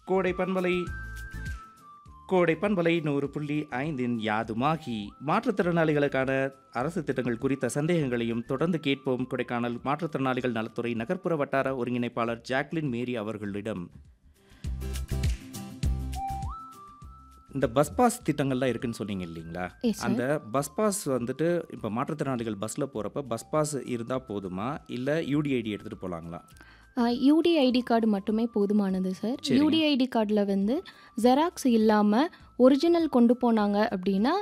கோடை பண்பலை கோடை பண்பலை நூறு புள்ளி ஐந்தின் யாதுமாகி மாற்றுத்திறனாளிகளுக்கான அரசு திட்டங்கள் குறித்த சந்தேகங்களையும் தொடர்ந்து கேட்போம் கொடைக்கானல் மாற்றுத்திறனாளிகள் நலத்துறை நகர்ப்புற வட்டார ஒருங்கிணைப்பாளர் ஜாக்லின் மேரி அவர்களிடம் இந்த பஸ் பாஸ் திட்டங்கள்லாம் இருக்குன்னு சொன்னீங்க இல்லைங்களா Yes, sir. அந்த பஸ் பாஸ் வந்துட்டு இப்போ மாற்றுத்திறனாளிகள் பஸ்ஸில் போகிறப்ப பஸ் பாஸ் இருந்தால் போதுமா இல்லை யூடிஐடி எடுத்துகிட்டு போகலாங்களா யூடிஐடி கார்டு மட்டுமே போதுமானது சார் சரிங்க. யூடிஐடி கார்டில் வந்து ஜெராக்ஸ் இல்லாமல் ஒரிஜினல் கொண்டு போனாங்க அப்படின்னா